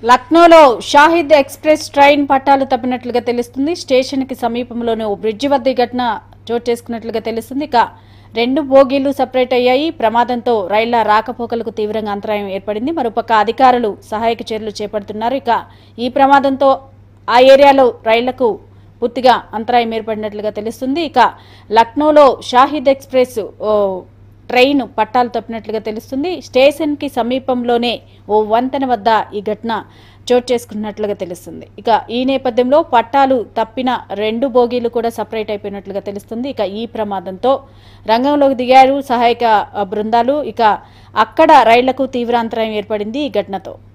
లక్నోలో Shahid express train పట్టాలు తప్పినట్లుగా తెలుస్తుంది స్టేషన్ కి సమీపంలోనే ఓ బ్రిడ్జి వద్ద ఈ ఘటన చోటు చేసుకున్నట్లుగా తెలుస్తుంది ఇక రెండు బోగీలు సపరేట్ అయ్యాయి ప్రమాదంతో రైళ్ల రాకపోకలకు తీవ్రంగా అంతరాయం ఏర్పడింది మరోపక్క అధికారులు సహాయక చర్యలు చేపడుతున్నారు ఇక ఈ ప్రమాదంతో ఆ ఏరియాలో రైళ్లకు పూర్తిగా అంతరాయం ఏర్పడినట్లుగా తెలుస్తుంది ఇక లక్నోలో షాహిద్ ఎక్స్ప్రెస్ ఓ ట్రైన్ పట్టాలు తప్పినట్లుగా తెలుస్తుంది స్టేషన్కి సమీపంలోనే ఓ వంతెన వద్ద ఈ ఘటన చోటు చేసుకున్నట్లుగా తెలుస్తుంది ఇక ఈ నేపథ్యంలో పట్టాలు తప్పిన రెండు బోగీలు కూడా సపరేట్ అయిపోయినట్లుగా తెలుస్తుంది ఇక ఈ ప్రమాదంతో రంగంలోకి దిగారు సహాయక ఆ, బృందాలు ఇక అక్కడ రైళ్లకు తీవ్ర అంతరాయం ఏర్పడింది ఈ ఘటనతో